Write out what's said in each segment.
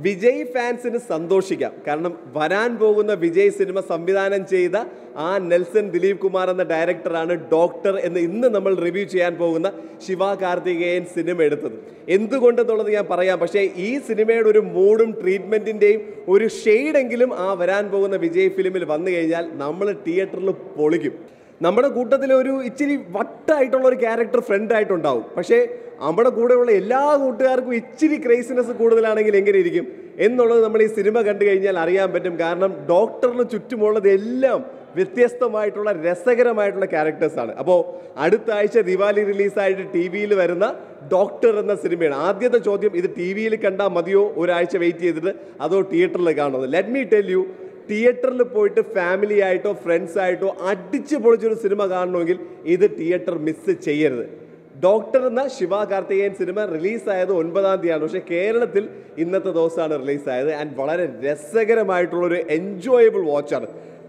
വിജയ് ഫാൻസിന് സന്തോഷിക്കാം കാരണം വരാൻ പോകുന്ന വിജയ് സിനിമ സംവിധാനം ചെയ്ത ആ നെൽസൺ ദിലീപ് കുമാർ എന്ന ഡയറക്ടറാണ് ഡോക്ടർ എന്ന് ഇന്ന് നമ്മൾ റിവ്യൂ ചെയ്യാൻ പോകുന്ന ശിവ കാർത്തികേയൻ സിനിമ എടുത്തത് എന്തുകൊണ്ടെന്നുള്ളത് ഞാൻ പറയാം പക്ഷേ ഈ സിനിമയുടെ ഒരു മൂഡും ട്രീറ്റ്മെന്റിന്റെയും ഒരു ഷെയ്ഡെങ്കിലും ആ വരാൻ പോകുന്ന വിജയ് ഫിലിമിൽ വന്നു കഴിഞ്ഞാൽ നമ്മൾ തിയേറ്ററിൽ പൊളിക്കും നമ്മുടെ കൂട്ടത്തിൽ ഒരു ഇച്ചിരി വട്ടായിട്ടുള്ള ഒരു ക്യാരക്ടർ ഫ്രണ്ട് ആയിട്ടുണ്ടാവും പക്ഷേ നമ്മുടെ കൂടെയുള്ള എല്ലാ കൂട്ടുകാർക്കും ഇച്ചിരി ക്രേസിനെസ് കൂടുതലാണെങ്കിൽ എങ്ങനെ ഇരിക്കും എന്നുള്ളത് നമ്മൾ ഈ സിനിമ കണ്ടു കഴിഞ്ഞാൽ അറിയാൻ പറ്റും കാരണം ഡോക്ടറിന് ചുറ്റുമുള്ളത് എല്ലാം വ്യത്യസ്തമായിട്ടുള്ള രസകരമായിട്ടുള്ള ക്യാരക്ടേഴ്സാണ് അപ്പോൾ അടുത്ത ആഴ്ച ദിവാലി റിലീസായിട്ട് ടി വിയിൽ വരുന്ന ഡോക്ടർ എന്ന സിനിമയാണ് ആദ്യത്തെ ചോദ്യം ഇത് ടി വിയിൽ കണ്ടാൽ മതിയോ ഒരാഴ്ച വെയിറ്റ് ചെയ്തിട്ട് അതോ തിയേറ്ററിൽ കാണുന്നത് ലെറ്റ് മീ ടെൽ യു തിയേറ്ററിൽ പോയിട്ട് ഫാമിലി ആയിട്ടോ ഫ്രണ്ട്സ് ആയിട്ടോ അടിച്ച് പൊളിച്ചൊരു സിനിമ കാണണമെങ്കിൽ ഇത് തിയേറ്റർ മിസ് ചെയ്യരുത് ഡോക്ടർ എന്ന ശിവ കാർത്തികേയൻ സിനിമ റിലീസായത് ഒൻപതാം തീയതിയാണ് പക്ഷേ കേരളത്തിൽ ഇന്നത്തെ ദിവസമാണ് റിലീസായത് ആൻഡ് വളരെ രസകരമായിട്ടുള്ള ഒരു എൻജോയബിൾ വാച്ചാണ്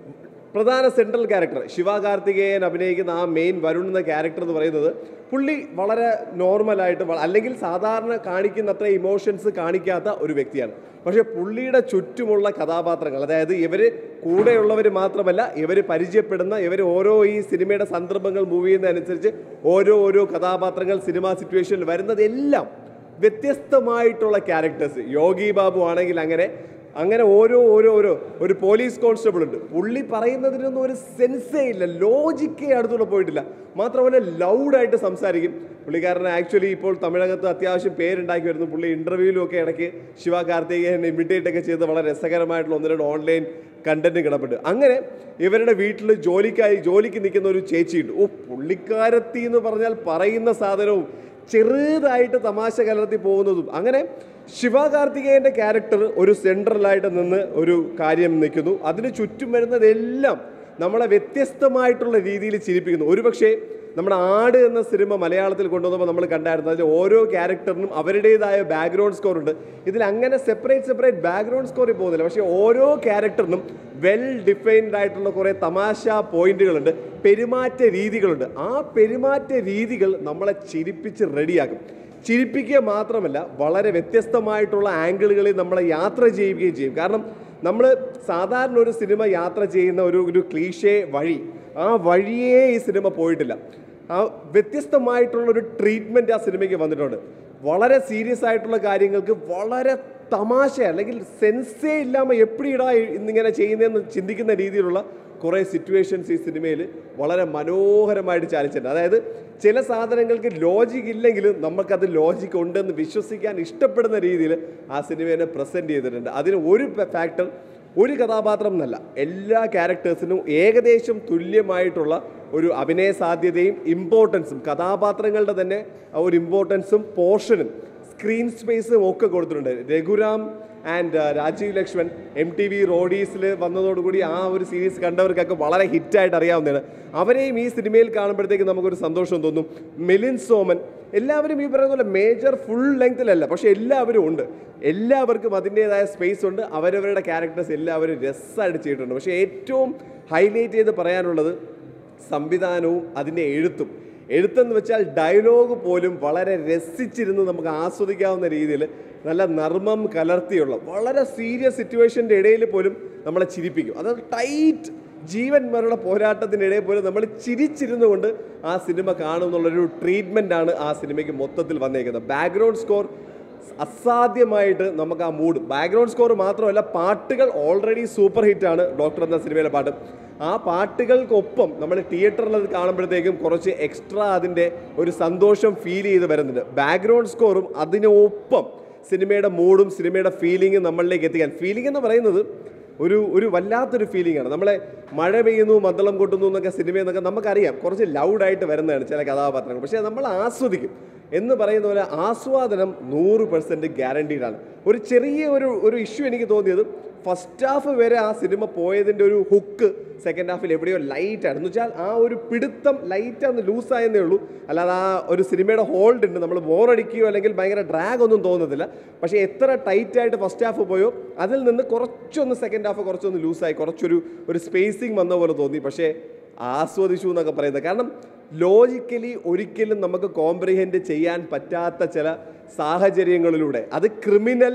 പ്രധാന സെൻട്രൽ ക്യാരക്ടർ ശിവ കാർത്തികേയൻ അഭിനയിക്കുന്ന ആ മെയിൻ വരുൺ എന്ന ക്യാരക്ടർ എന്ന് പറയുന്നത് പുള്ളി വളരെ നോർമലായിട്ട് വള- അല്ലെങ്കിൽ സാധാരണ കാണിക്കുന്ന അത്ര ഇമോഷൻസ് കാണിക്കാത്ത ഒരു വ്യക്തിയാണ് പക്ഷേ പുള്ളിയുടെ ചുറ്റുമുള്ള കഥാപാത്രങ്ങൾ അതായത് ഇവർ കൂടെയുള്ളവർ മാത്രമല്ല ഇവർ പരിചയപ്പെടുന്ന ഇവർ ഓരോ ഈ സിനിമയുടെ സന്ദർഭങ്ങൾ മൂവ് ചെയ്യുന്നതനുസരിച്ച് ഓരോ ഓരോ കഥാപാത്രങ്ങൾ സിനിമാ സിറ്റുവേഷനിൽ വരുന്നതെല്ലാം വ്യത്യസ്തമായിട്ടുള്ള ക്യാരക്ടേഴ്സ് യോഗി ബാബു ആണെങ്കിൽ അങ്ങനെ അങ്ങനെ ഓരോ ഓരോ ഓരോ ഒരു പോലീസ് കോൺസ്റ്റബിൾ ഉണ്ട് പുള്ളി പറയുന്നതിനൊന്നും ഒരു സെൻസേ ഇല്ല ലോജിക്കേ അടുത്തൂടെ പോയിട്ടില്ല മാത്രമല്ല ലൗഡായിട്ട് സംസാരിക്കും പുള്ളിക്കാരന് ആക്ച്വലി ഇപ്പോൾ തമിഴകത്ത് അത്യാവശ്യം പേരുണ്ടാക്കി വരുന്നു പുള്ളി ഇന്റർവ്യൂവിലും ഒക്കെ ഇടയ്ക്ക് ശിവ കാർത്തികേയൻ ഇമിറ്റേറ്റ് ഒക്കെ ചെയ്ത് വളരെ രസകരമായിട്ടുള്ള ഒന്ന് രണ്ട് ഓൺലൈൻ കണ്ടന്റ് കിടപ്പുണ്ട് അങ്ങനെ ഇവരുടെ വീട്ടിൽ ജോലിക്കായി ജോലിക്ക് നിൽക്കുന്ന ഒരു ചേച്ചിയുണ്ട് ഓ പുള്ളിക്കാരത്തി എന്ന് പറഞ്ഞാൽ പറയുന്ന സാധനവും ചെറുതായിട്ട് തമാശ കലർത്തി പോകുന്നതും അങ്ങനെ ശിവകാർത്തികേയന്റെ ക്യാരക്ടർ ഒരു സെൻട്രലായിട്ട് നിന്ന് ഒരു കാര്യം നിൽക്കുന്നു അതിന് ചുറ്റും വരുന്നതെല്ലാം നമ്മളെ വ്യത്യസ്തമായിട്ടുള്ള രീതിയിൽ ചിരിപ്പിക്കുന്നു ഒരുപക്ഷെ നമ്മുടെ ആട് എന്ന സിനിമ മലയാളത്തിൽ കൊണ്ടുവന്നപ്പോൾ നമ്മൾ കണ്ടായിരുന്നു അതിൽ ഓരോ ക്യാരക്ടറിനും അവരുടേതായ ബാക്ക്ഗ്രൗണ്ട് സ്കോർ ഉണ്ട് ഇതിൽ അങ്ങനെ സെപ്പറേറ്റ് സെപ്പറേറ്റ് ബാക്ക്ഗ്രൗണ്ട് സ്കോറിൽ പോകുന്നില്ല പക്ഷേ ഓരോ ക്യാരക്ടറിനും വെൽ ഡിഫൈൻഡ് ആയിട്ടുള്ള കുറേ തമാശ പോയിന്റുകളുണ്ട് പെരുമാറ്റ രീതികളുണ്ട് ആ പെരുമാറ്റ രീതികൾ നമ്മളെ ചിരിപ്പിച്ച് റെഡിയാക്കും ചിരിപ്പിക്കുക മാത്രമല്ല വളരെ വ്യത്യസ്തമായിട്ടുള്ള ആംഗിളുകളിൽ നമ്മളെ യാത്ര ചെയ്യുകയും ചെയ്യും കാരണം നമ്മൾ സാധാരണ ഒരു സിനിമ യാത്ര ചെയ്യുന്ന ഒരു ഒരു ക്ലീഷേ വഴി ആ വഴിയേ ഈ സിനിമ പോയിട്ടില്ല ആ വ്യത്യസ്തമായിട്ടുള്ള ഒരു ട്രീറ്റ്മെൻറ്റ് ആ സിനിമയ്ക്ക് വന്നിട്ടുണ്ട് വളരെ സീരിയസ് ആയിട്ടുള്ള കാര്യങ്ങൾക്ക് വളരെ തമാശ അല്ലെങ്കിൽ സെൻസേ ഇല്ലാമ എപ്പിടാ ഇന്നിങ്ങനെ ചെയ്യുന്നതെന്ന് ചിന്തിക്കുന്ന രീതിയിലുള്ള കുറേ സിറ്റുവേഷൻസ് ഈ സിനിമയിൽ വളരെ മനോഹരമായിട്ട് ചാലിച്ചിട്ടുണ്ട് അതായത് ചില സാധനങ്ങൾക്ക് ലോജിക് ഇല്ലെങ്കിലും നമുക്കത് ലോജിക് ഉണ്ടെന്ന് വിശ്വസിക്കാൻ ഇഷ്ടപ്പെടുന്ന രീതിയിൽ ആ സിനിമയെ പ്രസൻറ്റ് ചെയ്തിട്ടുണ്ട് അതിന് ഒരു ഫാക്ടർ ഒരു കഥാപാത്രം എന്നല്ല എല്ലാ ക്യാരക്ടേഴ്സിനും ഏകദേശം തുല്യമായിട്ടുള്ള ഒരു അഭിനയ സാധ്യതയും ഇമ്പോർട്ടൻസും കഥാപാത്രങ്ങളുടെ തന്നെ ആ ഒരു ഇമ്പോർട്ടൻസും പോർഷനും സ്ക്രീൻ സ്പേസും ഒക്കെ കൊടുത്തിട്ടുണ്ട് Raghuram and Rajiv Lakshman M T V റോഡീസിൽ വന്നതോടുകൂടി ആ ഒരു സീരീസ് കണ്ടവർക്കൊക്കെ വളരെ ഹിറ്റായിട്ട് അറിയാവുന്നതാണ് അവരെയും ഈ സിനിമയിൽ കാണുമ്പോഴത്തേക്ക് നമുക്കൊരു സന്തോഷം തോന്നും മെലിൻ സോമൻ എല്ലാവരും ഈ പറയുന്ന പോലെ മേജർ ഫുൾ ലെങ്തിലല്ല പക്ഷെ എല്ലാവരും ഉണ്ട് എല്ലാവർക്കും അതിൻ്റെതായ സ്പേസ് ഉണ്ട് അവരവരുടെ ക്യാരക്ടേഴ്സ് എല്ലാവരും രസമായിട്ട് ചെയ്തിട്ടുണ്ട് പക്ഷേ ഏറ്റവും ഹൈലൈറ്റ് ചെയ്ത് പറയാനുള്ളത് സംവിധാനവും അതിൻ്റെ എഴുത്തും എഴുത്തെന്ന് വെച്ചാൽ ഡയലോഗ് പോലും വളരെ രസിച്ചിരുന്ന് നമുക്ക് ആസ്വദിക്കാവുന്ന രീതിയിൽ നല്ല നർമ്മം കലർത്തിയുള്ള വളരെ സീരിയസ് സിറ്റുവേഷൻ്റെ ഇടയിൽ പോലും നമ്മളെ ചിരിപ്പിക്കും അത് ടൈറ്റ് ജീവൻ മരണ പോരാട്ടത്തിനിടയിൽ പോലും നമ്മൾ ചിരിച്ചിരുന്നു കൊണ്ട് ആ സിനിമ കാണുമെന്നുള്ളൊരു ട്രീറ്റ്മെൻ്റ് ആ സിനിമയ്ക്ക് മൊത്തത്തിൽ വന്നേക്കുന്നത് ബാക്ക്ഗ്രൗണ്ട് സ്കോർ അസാധ്യമായിട്ട് നമുക്ക് ആ മൂഡ് ബാക്ക്ഗ്രൗണ്ട് സ്കോർ മാത്രമല്ല പാട്ടുകൾ ഓൾറെഡി സൂപ്പർ ഹിറ്റാണ് ഡോക്ടർ എന്ന സിനിമയിലെ പാട്ട് ആ പാട്ടുകൾക്കൊപ്പം നമ്മൾ തിയേറ്ററിൽ അത് കാണുമ്പോഴത്തേക്കും കുറച്ച് എക്സ്ട്രാ അതിൻ്റെ ഒരു സന്തോഷം ഫീൽ ചെയ്ത് വരുന്നുണ്ട് ബാക്ക്ഗ്രൗണ്ട് സ്കോറും അതിനൊപ്പം സിനിമയുടെ മൂഡും സിനിമയുടെ ഫീലിംഗും നമ്മളിലേക്ക് എത്തിക്കാൻ ഫീലിംഗ് എന്ന് പറയുന്നത് ഒരു ഒരു വല്ലാത്തൊരു ഫീലിംഗ് ആണ് നമ്മളെ മഴ പെയ്യുന്നു മദ്ദളം കൊട്ടുന്നു എന്നൊക്കെ സിനിമയെന്നൊക്കെ നമുക്കറിയാം കുറച്ച് ലൗഡായിട്ട് വരുന്നതാണ് ചില കഥാപാത്രങ്ങൾ പക്ഷേ നമ്മൾ ആസ്വദിക്കും എന്ന് പറയുന്ന പോലെ ആസ്വാദനം നൂറ് പെർസെൻറ്റ് ഗ്യാരണ്ടീഡാണ് ഒരു ചെറിയ ഒരു ഒരു ഇഷ്യൂ എനിക്ക് തോന്നിയത് ഫസ്റ്റ് ഹാഫ് വരെ ആ സിനിമ പോയതിൻ്റെ ഒരു ഹുക്ക് സെക്കൻഡ് ഹാഫിൽ എവിടെയോ ലൈറ്റാണ് എന്ന് വെച്ചാൽ ആ ഒരു പിടുത്തം ലൈറ്റാന്ന് ലൂസായെന്നേ ഉള്ളൂ അല്ലാതെ ആ ഒരു സിനിമയുടെ ഹോൾഡ് ഉണ്ട് നമ്മൾ ബോറടിക്കുകയോ അല്ലെങ്കിൽ ഭയങ്കര ഡ്രാഗ് ഒന്നും തോന്നുന്നില്ല പക്ഷേ എത്ര ടൈറ്റായിട്ട് ഫസ്റ്റ് ഹാഫ് പോയോ അതിൽ നിന്ന് കുറച്ചൊന്ന് സെക്കൻഡ് ഹാഫ് കുറച്ചൊന്ന് ലൂസായി കുറച്ചൊരു ഒരു സ്പേസിങ് വന്ന പോലെ തോന്നി പക്ഷേ ആസ്വദിച്ചു എന്നൊക്കെ പറയുന്നത് കാരണം ലോജിക്കലി ഒരിക്കലും നമുക്ക് കോംപ്രിഹെൻഡ് ചെയ്യാൻ പറ്റാത്ത ചില സാഹചര്യങ്ങളിലൂടെ അത് ക്രിമിനൽ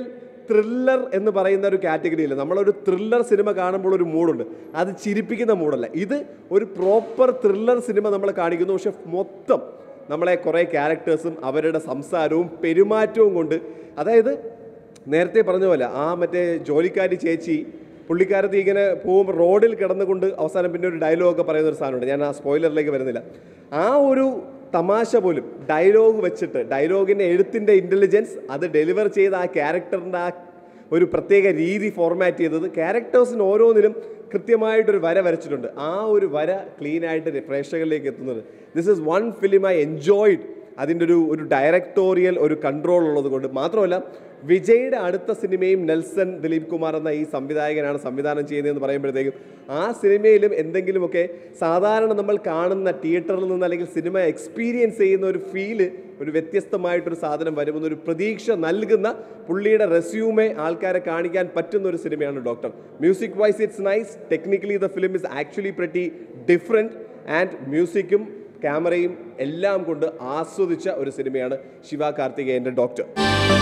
ത്രില്ലർ എന്ന് പറയുന്ന ഒരു കാറ്റഗറിയിൽ നമ്മളൊരു ത്രില്ലർ സിനിമ കാണുമ്പോൾ ഒരു മൂഡുണ്ട് അത് ചിരിപ്പിക്കുന്ന മൂഡല്ല ഇത് ഒരു പ്രോപ്പർ ത്രില്ലർ സിനിമ നമ്മൾ കാണിക്കുന്നു പക്ഷെ മൊത്തം നമ്മളെ കുറേ ക്യാരക്ടേഴ്സും അവരുടെ സംസാരവും പെരുമാറ്റവും കൊണ്ട് അതായത് നേരത്തെ പറഞ്ഞ പോലെ ആ മറ്റേ ജോലിക്കാരി ചേച്ചി പുള്ളിക്കാരത്തി ഇങ്ങനെ പോകുമ്പോൾ റോഡിൽ കിടന്നുകൊണ്ട് അവസാനം പിന്നെ ഒരു ഡയലോഗൊക്കെ പറയുന്ന ഒരു സാധനമുണ്ട് ഞാൻ ആ സ്പോയിലറിലേക്ക് വരുന്നില്ല ആ ഒരു തമാശ പോലും ഡയലോഗ് വെച്ചിട്ട് ഡയലോഗിൻ്റെ എഴുത്തിൻ്റെ ഇൻ്റലിജൻസ് അത് ഡെലിവർ ചെയ്ത ആ ക്യാരക്ടറിൻ്റെ ആ ഒരു പ്രത്യേക രീതി ഫോർമാറ്റ് ചെയ്തത് ക്യാരക്ടേഴ്സിന് ഓരോന്നിനും കൃത്യമായിട്ടൊരു വര വരച്ചിട്ടുണ്ട് ആ ഒരു വര ക്ലീൻ ആയിട്ട് പ്രേക്ഷകരിലേക്ക് എത്തുന്നത് this is one film I enjoyed അതിൻ്റെ ഒരു ഒരു ഡയറക്ടോറിയൽ ഒരു കൺട്രോൾ ഉള്ളത് കൊണ്ട് മാത്രമല്ല വിജയുടെ അടുത്ത സിനിമയും നെൽസൺ ദിലീപ് കുമാർ എന്ന ഈ സംവിധായകനാണ് സംവിധാനം ചെയ്യുന്നതെന്ന് പറയുമ്പോഴത്തേക്കും ആ സിനിമയിലും എന്തെങ്കിലുമൊക്കെ സാധാരണ നമ്മൾ കാണുന്ന തിയേറ്ററിൽ നിന്ന് അല്ലെങ്കിൽ സിനിമ എക്സ്പീരിയൻസ് ചെയ്യുന്ന ഒരു ഫീല് ഒരു വ്യത്യസ്തമായിട്ടൊരു സാധനം വരുമെന്നൊരു പ്രതീക്ഷ നൽകുന്ന പുള്ളിയുടെ റെസ്യൂമെ ആൾക്കാരെ കാണിക്കാൻ പറ്റുന്ന ഒരു സിനിമയാണ് doctor music wise it's nice technically the film is actually pretty different and മ്യൂസിക്കും ക്യാമറയും എല്ലാം കൊണ്ട് ആസ്വദിച്ച ഒരു സിനിമയാണ് ശിവ കാർത്തികേയൻ്റെ ഡോക്ടർ